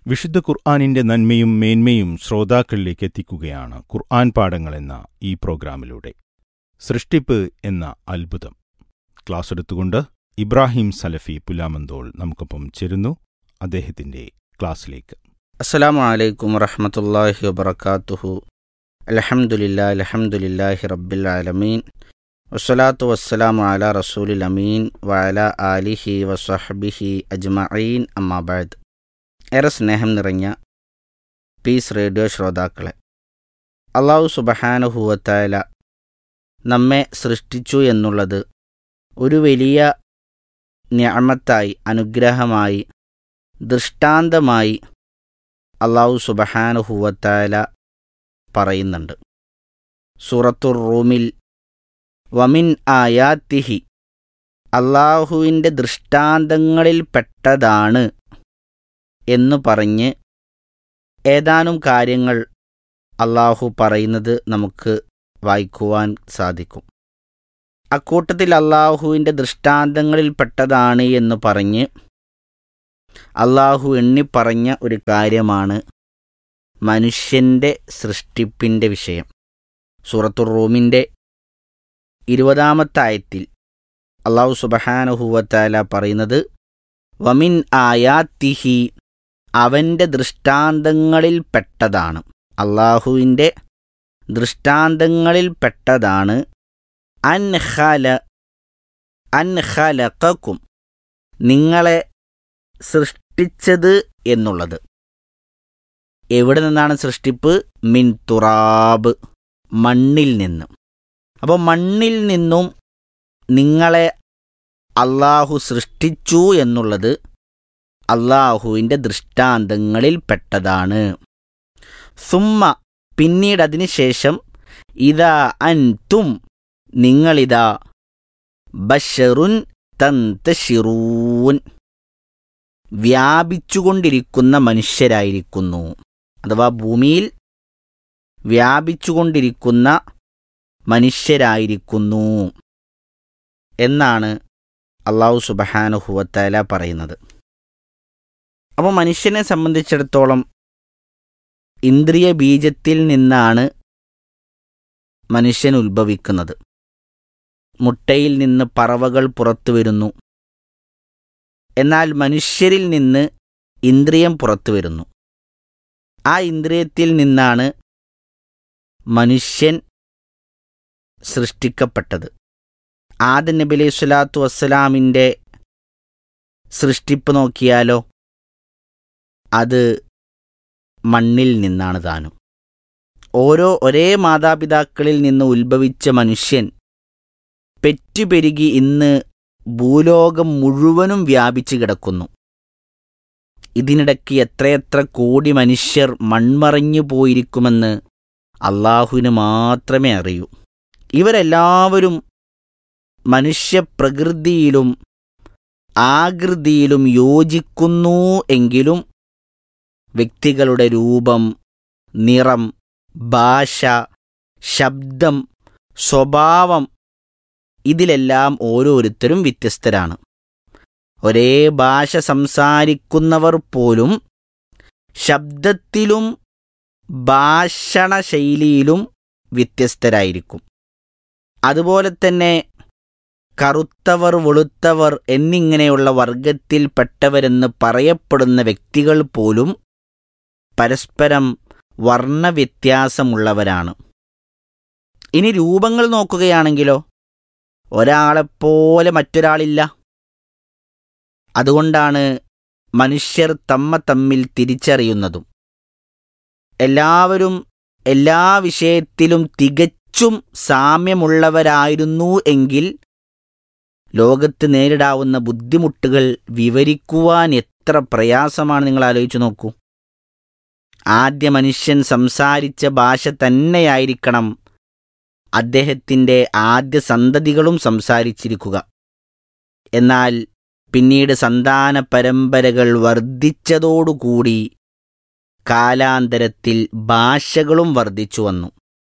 വിശുദ്ധ ഖുർആാനിന്റെ നന്മയും മേന്മയും ശ്രോതാക്കളിലേക്ക് എത്തിക്കുകയാണ് ഖുർആൻ പാഠങ്ങൾ എന്ന ഈ പ്രോഗ്രാമിലൂടെ സൃഷ്ടിപ്പ് എന്ന അത്ഭുതം ക്ലാസ് എടുത്തുകൊണ്ട് ഇബ്രാഹിം സലഫി പുലാമന്തോൾ നമുക്കൊപ്പം ചേരുന്നു അദ്ദേഹത്തിന്റെ ക്ലാസ്സിലേക്ക് അസ്സലാമു അലൈക്കും വറഹമത്തല്ലാഹി വബർക്കാത്തുഹു അലഹമുല്ലാ അലഹമുല്ലാഹി റബ്ബിൽ ആലമീൻ വസ്സലാത്തു വസ്സലാമു അല റസൂലിൽ അമീൻ വഅല ആലിഹി വസഹബിഹി അജ്മഈൻ അമ്മാബാദ് ഏറെ സ്നേഹം നിറഞ്ഞ പീസ് റേഡിയോ ശ്രോതാക്കളെ അള്ളാഹു സുബഹാനുഹൂവത്തായ നമ്മെ സൃഷ്ടിച്ചു എന്നുള്ളത് ഒരു വലിയ ഞാമത്തായി അനുഗ്രഹമായി ദൃഷ്ടാന്തമായി അള്ളാഹു സുബഹാനുഹുവത്താല പറയുന്നുണ്ട് സൂറത്തുർ റൂമിൽ വമിൻ ആയാത്തിഹി അള്ളാഹുവിൻ്റെ ദൃഷ്ടാന്തങ്ങളിൽ പെട്ടതാണ് എന്ന് പറഞ്ഞ് ഏതാനും കാര്യങ്ങൾ അള്ളാഹു പറയുന്നത് നമുക്ക് വായിക്കുവാൻ സാധിക്കും അക്കൂട്ടത്തിൽ അള്ളാഹുവിൻ്റെ ദൃഷ്ടാന്തങ്ങളിൽ പെട്ടതാണ് എന്ന് പറഞ്ഞ് അള്ളാഹു എണ്ണിപ്പറഞ്ഞ ഒരു കാര്യമാണ് മനുഷ്യൻ്റെ സൃഷ്ടിപ്പിൻ്റെ വിഷയം സൂറത്തുർ റൂമിൻ്റെ ഇരുപതാമത്തെ ആയത്തിൽ അള്ളാഹു സുബഹാനുഹൂവത്താല പറയുന്നത് വമിൻ ആയാത്തിഹി അവൻ്റെ ദൃഷ്ടാന്തങ്ങളിൽ പെട്ടതാണ് അള്ളാഹുവിൻ്റെ ദൃഷ്ടാന്തങ്ങളിൽ പെട്ടതാണ് അൻഹല അൻഹലക്കും നിങ്ങളെ സൃഷ്ടിച്ചത് എന്നുള്ളത് എവിടെ നിന്നാണ് സൃഷ്ടിപ്പ് മിൻ തുറാബ് മണ്ണിൽ നിന്ന് അപ്പോൾ മണ്ണിൽ നിന്നും നിങ്ങളെ അള്ളാഹു സൃഷ്ടിച്ചു എന്നുള്ളത് അള്ളാഹുവിൻ്റെ ദൃഷ്ടാന്തങ്ങളിൽ പെട്ടതാണ് സുമ്മ പിന്നീട് അതിന് ശേഷം ഇതാ അൻതും നിങ്ങളിതാ ബഷറുൻ തന്തഷിറൂൻ വ്യാപിച്ചുകൊണ്ടിരിക്കുന്ന മനുഷ്യരായിരിക്കുന്നു അഥവാ ഭൂമിയിൽ വ്യാപിച്ചുകൊണ്ടിരിക്കുന്ന മനുഷ്യരായിരിക്കുന്നു എന്നാണ് അള്ളാഹു സുബഹാനുഹുവത്തല പറയുന്നത് അപ്പോൾ മനുഷ്യനെ സംബന്ധിച്ചിടത്തോളം ഇന്ദ്രിയ ബീജത്തിൽ നിന്നാണ് മനുഷ്യൻ ഉത്ഭവിക്കുന്നത് മുട്ടയിൽ നിന്ന് പറവകൾ പുറത്തു വരുന്നു എന്നാൽ മനുഷ്യരിൽ നിന്ന് ഇന്ദ്രിയം പുറത്തു വരുന്നു ആ ഇന്ദ്രിയത്തിൽ നിന്നാണ് മനുഷ്യൻ സൃഷ്ടിക്കപ്പെട്ടത് ആദ നബി അലൈഹി സ്വലാത്തു വസ്സലാമിൻ്റെ സൃഷ്ടിപ്പ് നോക്കിയാലോ അത് മണ്ണിൽ നിന്നാണ് താനും ഓരോ ഒരേ മാതാപിതാക്കളിൽ നിന്ന് ഉത്ഭവിച്ച മനുഷ്യൻ പെറ്റുപെരുകി ഇന്ന് ഭൂലോകം മുഴുവനും വ്യാപിച്ചു കിടക്കുന്നു ഇതിനിടയ്ക്ക് എത്രയെത്ര കോടി മനുഷ്യർ മൺമറഞ്ഞു പോയിരിക്കുമെന്ന് അള്ളാഹുവിന് മാത്രമേ അറിയൂ ഇവരെല്ലാവരും മനുഷ്യപ്രകൃതിയിലും ആകൃതിയിലും യോജിക്കുന്നു എങ്കിലും വ്യക്തികളുടെ രൂപം നിറം ഭാഷ ശബ്ദം സ്വഭാവം ഇതിലെല്ലാം ഓരോരുത്തരും വ്യത്യസ്തരാണ് ഒരേ ഭാഷ സംസാരിക്കുന്നവർ പോലും ശബ്ദത്തിലും ഭാഷണശൈലിയിലും വ്യത്യസ്തരായിരിക്കും അതുപോലെ തന്നെ കറുത്തവർ വെളുത്തവർ എന്നിങ്ങനെയുള്ള വർഗത്തിൽപ്പെട്ടവരെന്ന് പറയപ്പെടുന്ന വ്യക്തികൾ പോലും പരസ്പരം വർണ്ണവ്യത്യാസമുള്ളവരാണ് ഇനി രൂപങ്ങൾ നോക്കുകയാണെങ്കിലോ ഒരാളെപ്പോലെ മറ്റൊരാളില്ല അതുകൊണ്ടാണ് മനുഷ്യർ തമ്മ തമ്മിൽ തിരിച്ചറിയുന്നതും എല്ലാവരും എല്ലാ വിഷയത്തിലും തികച്ചും സാമ്യമുള്ളവരായിരുന്നു എങ്കിൽ ലോകത്ത് നേരിടാവുന്ന ബുദ്ധിമുട്ടുകൾ വിവരിക്കുവാൻ എത്ര പ്രയാസമാണ് നിങ്ങൾ ആലോചിച്ചു നോക്കൂ ആദ്യ മനുഷ്യൻ സംസാരിച്ച ഭാഷ തന്നെയായിരിക്കണം അദ്ദേഹത്തിൻ്റെ ആദ്യ സന്തതികളും സംസാരിച്ചിരിക്കുക എന്നാൽ പിന്നീട് സന്താന പരമ്പരകൾ വർദ്ധിച്ചതോടുകൂടി കാലാന്തരത്തിൽ ഭാഷകളും വർദ്ധിച്ചു വന്നു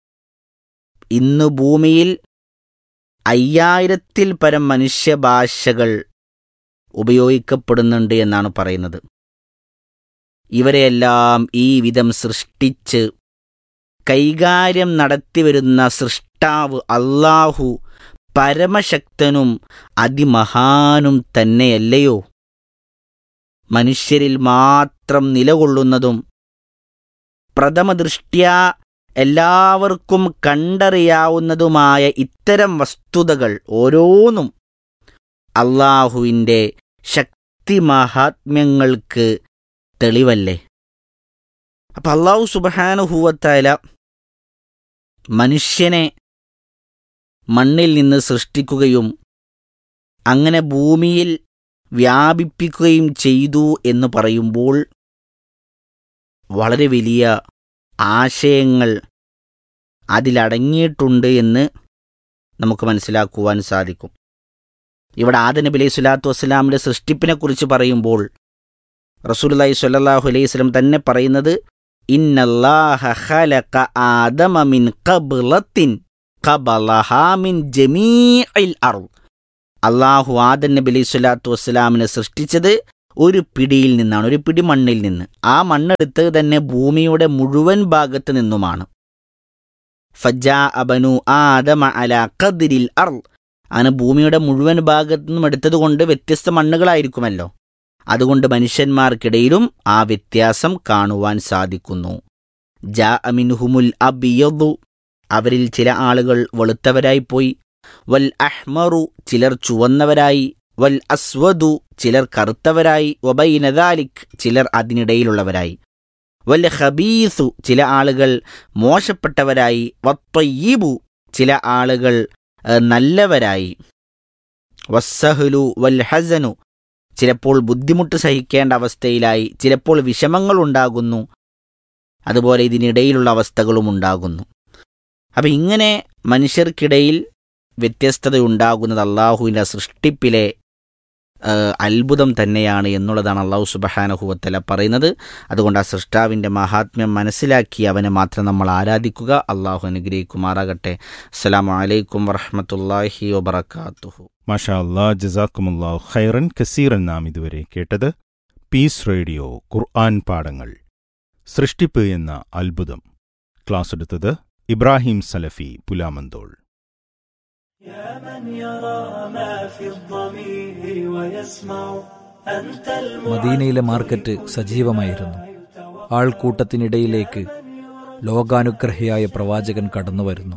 ഇന്ന് ഭൂമിയിൽ അയ്യായിരത്തിൽ പരം മനുഷ്യഭാഷകൾ ഉപയോഗിക്കപ്പെടുന്നുണ്ട് എന്നാണ് പറയുന്നത് ഇവരെയെല്ലാം ഈ വിധം സൃഷ്ടിച്ച് കൈകാര്യം നടത്തിവരുന്ന സൃഷ്ടാവ് അള്ളാഹു പരമശക്തനും അതിമഹാനും തന്നെയല്ലയോ മനുഷ്യരിൽ മാത്രം നിലകൊള്ളുന്നതും പ്രഥമദൃഷ്ട്യാ എല്ലാവർക്കും കണ്ടറിയാവുന്നതുമായ ഇത്തരം വസ്തുതകൾ ഓരോന്നും അള്ളാഹുവിൻ്റെ ശക്തിമഹാത്മ്യങ്ങൾക്ക് തെളിവല്ലേ അപ്പം അള്ളാഹു സുബഹാനുഭൂവത്തായ മനുഷ്യനെ മണ്ണിൽ നിന്ന് സൃഷ്ടിക്കുകയും അങ്ങനെ ഭൂമിയിൽ വ്യാപിപ്പിക്കുകയും ചെയ്തു എന്ന് പറയുമ്പോൾ വളരെ വലിയ ആശയങ്ങൾ അതിലടങ്ങിയിട്ടുണ്ട് എന്ന് നമുക്ക് മനസ്സിലാക്കുവാൻ സാധിക്കും ഇവിടെ ആദ നബി അലൈഹി സ്വലാത്തു വസ്സലാമിൻ്റെ സൃഷ്ടിപ്പിനെക്കുറിച്ച് പറയുമ്പോൾ റസൂലുള്ളാഹി സ്വല്ലല്ലാഹു അലൈഹി വസല്ലം തന്നെ പറയുന്നത് ഇന്നല്ലാഹ ഖലഖ ആദമ മിൻ ഖബ്ലത്തിൻ ഖബലഹാ മിൻ ജമീഇൽ അർദ് അള്ളാഹു ആദൻ നബി അലൈഹി സ്വലാത്തു വസ്സലാമിനെ സൃഷ്ടിച്ചത് ഒരു പിടിയിൽ നിന്നാണ് ഒരു പിടി മണ്ണിൽ നിന്ന് ആ മണ്ണെടുത്തത് തന്നെ ഭൂമിയുടെ മുഴുവൻ ഭാഗത്ത് നിന്നുമാണ് ഫജാ അബനു ആദമ അല ഖദ്രിൽ അർ അങ്ങനെ ഭൂമിയുടെ മുഴുവൻ ഭാഗത്തു നിന്നും എടുത്തതുകൊണ്ട് വ്യത്യസ്ത മണ്ണുകളായിരിക്കുമല്ലോ അതുകൊണ്ട് മനുഷ്യന്മാർക്കിടയിലും ആ വ്യത്യാസം കാണുവാൻ സാധിക്കുന്നു ജാ അമിൻഹുമുൽ അബിയദു അവരിൽ ചില ആളുകൾ വെളുത്തവരായിപ്പോയി വൽ അഹ്മറു ചിലർ ചുവന്നവരായി വൽ അസ്വദു ചിലർ കറുത്തവരായി വബൈനദാലിക് ചിലർ അതിനിടയിലുള്ളവരായി വൽ ഹബീസു ചില ആളുകൾ മോശപ്പെട്ടവരായി വത്വയ്യീബു ചില ആളുകൾ ഏഹ്, നല്ലവരായി വസ്സഹുലു വൽ ഹസനു ചിലപ്പോൾ ബുദ്ധിമുട്ട് സഹിക്കേണ്ട അവസ്ഥയിലായി ചിലപ്പോൾ വിഷമങ്ങൾ ഉണ്ടാകുന്നു അതുപോലെ ഇതിനിടയിലുള്ള അവസ്ഥകളും ഉണ്ടാകുന്നു അപ്പം ഇങ്ങനെ മനുഷ്യർക്കിടയിൽ വ്യത്യസ്തത ഉണ്ടാകുന്നത് അള്ളാഹുവിൻ്റെ സൃഷ്ടിപ്പിലെ ആ, അത്ഭുതം തന്നെയാണ് എന്നുള്ളതാണ് അള്ളാഹു സുബഹാനഹുവത്തല പറയുന്നത് അതുകൊണ്ട് ആ സൃഷ്ടാവിൻ്റെ മഹാത്മ്യം മനസ്സിലാക്കി അവനെ മാത്രം നമ്മൾ ആരാധിക്കുക അള്ളാഹു അനുഗ്രഹിക്കുമാറാകട്ടെ അസ്സലാമു അലൈക്കും വറഹമത്തല്ലാഹി വബർക്കാത്തുഹു മാഷാ അല്ലാ ജസാക്കുമുല്ലാഹു ഖൈറൻ കസീറൻ നാം ഇതുവരെ കേട്ടത് പീസ് റേഡിയോ ഖുർആൻ പാഠങ്ങൾ സൃഷ്ടിപ്പ് എന്ന അത്ഭുതം ക്ലാസ് എടുത്തത് ഇബ്രാഹിം സലഫി പുലാമന്തോൾ يا من يرى ما في الضمير ويسمع أنت മദീനയിലെ മാർക്കറ്റ് സജീവമായിരുന്നു ആൾക്കൂട്ടത്തിനിടയിലേക്ക് ലോകാനുഗ്രഹിയായ പ്രവാചകൻ കടന്നുവരുന്നു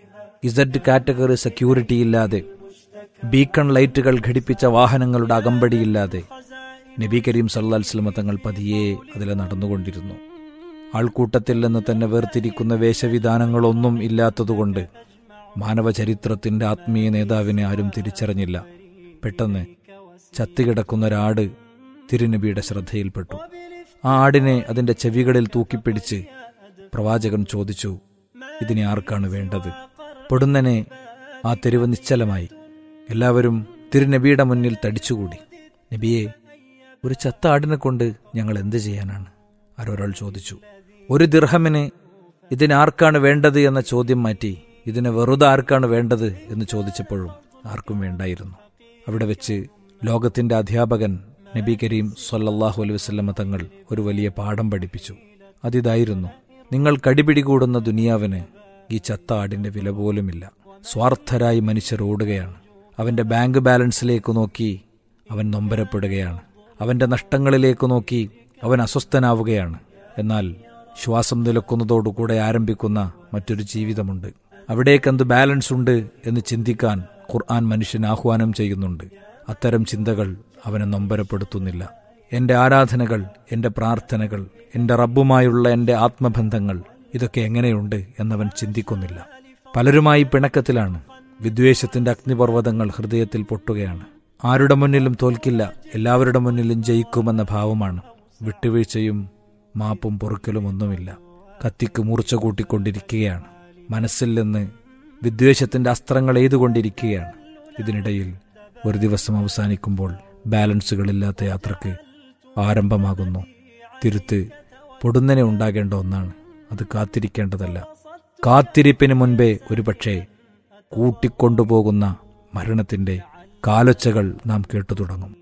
ഇസഡ് കാറ്റഗറി സെക്യൂരിറ്റി ഇല്ലാതെ ബീക്കൺ ലൈറ്റുകൾ ഘടിപ്പിച്ച വാഹനങ്ങളുടെ അകമ്പടിയില്ലാതെ നബി കരീം സല്ലാസ്ലമ തങ്ങൾ പതിയെ അതിലെ നടന്നുകൊണ്ടിരുന്നു ആൾക്കൂട്ടത്തിൽ നിന്ന് തന്നെ വേർതിരിക്കുന്ന വേഷവിധാനങ്ങളൊന്നും ഇല്ലാത്തതുകൊണ്ട് മാനവചരിത്രത്തിന്റെ ആത്മീയ നേതാവിനെ ആരും തിരിച്ചറിഞ്ഞില്ല പെട്ടെന്ന് ചത്തുകിടക്കുന്ന ഒരാട് തിരുനബിയുടെ ശ്രദ്ധയിൽപ്പെട്ടു ആ ആടിനെ അതിന്റെ ചെവികളിൽ തൂക്കിപ്പിടിച്ച് പ്രവാചകൻ ചോദിച്ചു ഇതിനെ ആർക്കാണ് വേണ്ടത് പൊടുന്നനെ ആ തെരുവ് നിശ്ചലമായി എല്ലാവരും തിരുനബിയുടെ മുന്നിൽ തടിച്ചുകൂടി നബിയെ ഒരു ചത്ത ആടിനെ കൊണ്ട് ഞങ്ങൾ എന്ത് ചെയ്യാനാണ് ആരൊരാൾ ചോദിച്ചു ഒരു ദിർഹമിന് ഇതിനാർക്കാണ് വേണ്ടത് എന്ന ചോദ്യം മാറ്റി ഇതിന് വെറുതെ ആർക്കാണ് വേണ്ടത് എന്ന് ചോദിച്ചപ്പോഴും ആർക്കും വേണ്ടായിരുന്നു അവിടെ വെച്ച് ലോകത്തിന്റെ അധ്യാപകൻ നബി കരീം സൊല്ലാഹു അലൈഹി വസല്ലമ തങ്ങൾ ഒരു വലിയ പാഠം പഠിപ്പിച്ചു അതിതായിരുന്നു നിങ്ങൾ കടിപിടികൂടുന്ന ദുനിയാവിന് ഈ ചത്ത ആടിന്റെ വില പോലുമില്ല സ്വാർത്ഥരായി മനുഷ്യർ ഓടുകയാണ് അവന്റെ ബാങ്ക് ബാലൻസിലേക്ക് നോക്കി അവൻ നൊമ്പരപ്പെടുകയാണ് അവന്റെ നഷ്ടങ്ങളിലേക്ക് നോക്കി അവൻ അസ്വസ്ഥനാവുകയാണ് എന്നാൽ ശ്വാസം നിലക്കുന്നതോടുകൂടെ ആരംഭിക്കുന്ന മറ്റൊരു ജീവിതമുണ്ട് അവിടേക്ക് എന്ത് ബാലൻസ് ഉണ്ട് എന്ന് ചിന്തിക്കാൻ ഖുർആൻ മനുഷ്യൻ ആഹ്വാനം ചെയ്യുന്നുണ്ട് അത്തരം ചിന്തകൾ അവനെ നൊമ്പരപ്പെടുത്തുന്നില്ല എന്റെ ആരാധനകൾ എന്റെ പ്രാർത്ഥനകൾ എന്റെ റബ്ബുമായുള്ള എന്റെ ആത്മബന്ധങ്ങൾ ഇതൊക്കെ എങ്ങനെയുണ്ട് എന്നവൻ ചിന്തിക്കുന്നില്ല പലരുമായി പിണക്കത്തിലാണ് വിദ്വേഷത്തിന്റെ അഗ്നിപർവ്വതങ്ങൾ ഹൃദയത്തിൽ പൊട്ടുകയാണ് ആരുടെ മുന്നിലും തോൽക്കില്ല എല്ലാവരുടെ മുന്നിലും ജയിക്കുമെന്ന ഭാവമാണ് വിട്ടുവീഴ്ചയും മാപ്പും പൊറുക്കലും ഒന്നുമില്ല കത്തിക്ക് മൂർച്ച കൂട്ടിക്കൊണ്ടിരിക്കുകയാണ് മനസ്സിൽ നിന്ന് വിദ്വേഷത്തിന്റെ അസ്ത്രങ്ങൾ എയ്തുകൊണ്ടിരിക്കുകയാണ് ഇതിനിടയിൽ ഒരു ദിവസം അവസാനിക്കുമ്പോൾ ബാലൻസുകളില്ലാത്ത യാത്രക്ക് ആരംഭമാകുന്നു തിരുത്ത് പൊടുന്നനെ ഉണ്ടാകേണ്ട ഒന്നാണ് അത് കാത്തിരിക്കേണ്ടതല്ല കാത്തിരിപ്പിന് മുൻപേ ഒരുപക്ഷെ കൂട്ടിക്കൊണ്ടുപോകുന്ന മരണത്തിന്റെ കാലൊച്ചകൾ നാം കേട്ടു തുടങ്ങും